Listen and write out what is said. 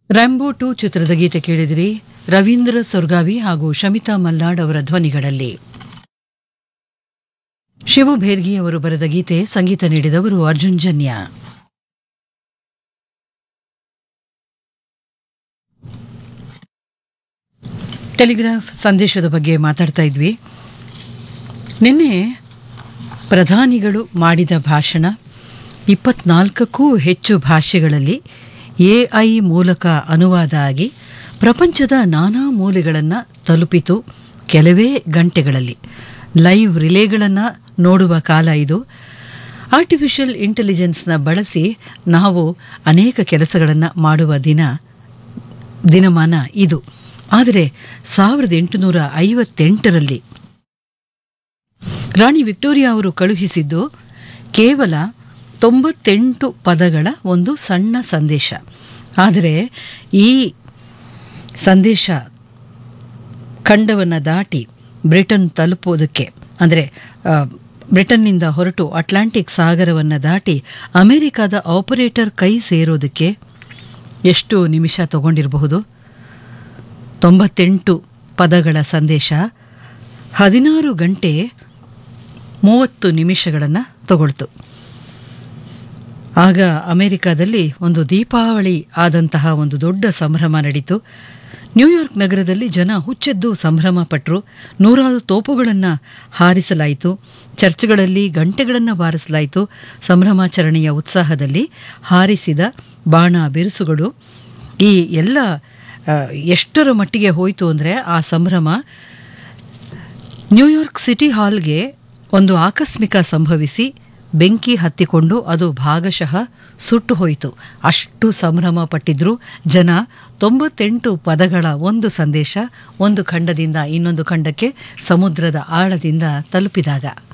Rambo to ಚಿತ್ರದ ಗೀತೆ ಕೇಳಿದಿರಿ ರವೀಂದ್ರ ಸೊರ್ಗಾವಿ ಹಾಗೂ ಶಮಿತಾ ಮಲ್ನಾಡ್ ಅವರ ಧ್ವನಿಗಳಲ್ಲಿ ಶಿವು ಭೇರ್ಗಿ ಅವರು ಬರೆದ ಗೀತೆ ಸಂಗೀತ ನೀಡಿದವರು ಅರ್ಜುನ್ ಜನ್ಯ ಟೆಲಿಗ್ರಾಫ್ ಸಂದೇಶದ ಬಗ್ಗೆ ಮಾತಾಡ್ತಾ ಇದ್ವಿ ನಿನ್ನೆ ಪ್ರಧಾನಿಗಳು ಮಾಡಿದ ಭಾಷಣ ಇಪ್ಪತ್ನಾಲ್ಕಕ್ಕೂ ಹೆಚ್ಚು ಭಾಷೆಗಳಲ್ಲಿ ಎಐ ಮೂಲಕ ಅನುವಾದ ಆಗಿ ಪ್ರಪಂಚದ ನಾನಾ ಮೂಲೆಗಳನ್ನು ತಲುಪಿತು ಕೆಲವೇ ಗಂಟೆಗಳಲ್ಲಿ ಲೈವ್ ರಿಲೇಗಳನ್ನು ನೋಡುವ ಕಾಲ ಇದು ಆರ್ಟಿಫಿಷಿಯಲ್ ಇಂಟೆಲಿಜೆನ್ಸ್ನ ಬಳಸಿ ನಾವು ಅನೇಕ ಕೆಲಸಗಳನ್ನು ಮಾಡುವ ದಿನ ದಿನಮಾನ ಇದು ಆದರೆ ಸಾವಿರದ ಎಂಟುನೂರ ಐವತ್ತೆಂಟರಲ್ಲಿ ರಾಣಿ ವಿಕ್ಟೋರಿಯಾ ಅವರು ಕಳುಹಿಸಿದ್ದು ಕೇವಲ ತೊಂಬತ್ತೆಂಟು ಪದಗಳ ಒಂದು ಸಣ್ಣ ಸಂದೇಶ ಆದರೆ ಈ ಸಂದೇಶ ಖಂಡವನ್ನು ದಾಟಿ ಬ್ರಿಟನ್ ತಲುಪುವುದಕ್ಕೆ ಅಂದರೆ ಬ್ರಿಟನ್ನಿಂದ ಹೊರಟು ಅಟ್ಲಾಂಟಿಕ್ ಸಾಗರವನ್ನು ದಾಟಿ ಅಮೆರಿಕದ ಆಪರೇಟರ್ ಕೈ ಸೇರೋದಕ್ಕೆ ಎಷ್ಟು ನಿಮಿಷ ತಗೊಂಡಿರಬಹುದು ತೊಂಬತ್ತೆಂಟು ಪದಗಳ ಸಂದೇಶ ಹದಿನಾರು ಗಂಟೆ ಮೂವತ್ತು ನಿಮಿಷಗಳನ್ನು ತಗೊಳ್ತು ಆಗ ಅಮೆರಿಕದಲ್ಲಿ ಒಂದು ದೀಪಾವಳಿ ಆದಂತಹ ಒಂದು ದೊಡ್ಡ ಸಂಭ್ರಮ ನಡೀತು ನ್ಯೂಯಾರ್ಕ್ ನಗರದಲ್ಲಿ ಜನ ಹುಚ್ಚೆದ್ದು ಸಂಭ್ರಮ ಪಟ್ಟರು ನೂರಾರು ತೋಪುಗಳನ್ನು ಹಾರಿಸಲಾಯಿತು ಚರ್ಚ್ಗಳಲ್ಲಿ ಗಂಟೆಗಳನ್ನು ಬಾರಿಸಲಾಯಿತು ಸಂಭ್ರಮಾಚರಣೆಯ ಉತ್ಸಾಹದಲ್ಲಿ ಹಾರಿಸಿದ ಬಾಣ ಬಿರುಸುಗಳು ಈ ಎಲ್ಲ ಎಷ್ಟರ ಮಟ್ಟಿಗೆ ಹೋಯಿತು ಅಂದರೆ ಆ ಸಂಭ್ರಮ ನ್ಯೂಯಾರ್ಕ್ ಸಿಟಿ ಹಾಲ್ಗೆ ಒಂದು ಆಕಸ್ಮಿಕ ಸಂಭವಿಸಿ ಬೆಂಕಿ ಹತ್ತಿಕೊಂಡು ಅದು ಭಾಗಶಃ ಸುಟ್ಟು ಹೋಯಿತು ಅಷ್ಟು ಸಂಭ್ರಮ ಪಟ್ಟಿದ್ರು ಜನ ತೊಂಬತ್ತೆಂಟು ಪದಗಳ ಒಂದು ಸಂದೇಶ ಒಂದು ಖಂಡದಿಂದ ಇನ್ನೊಂದು ಖಂಡಕ್ಕೆ ಸಮುದ್ರದ ಆಳದಿಂದ ತಲುಪಿದಾಗ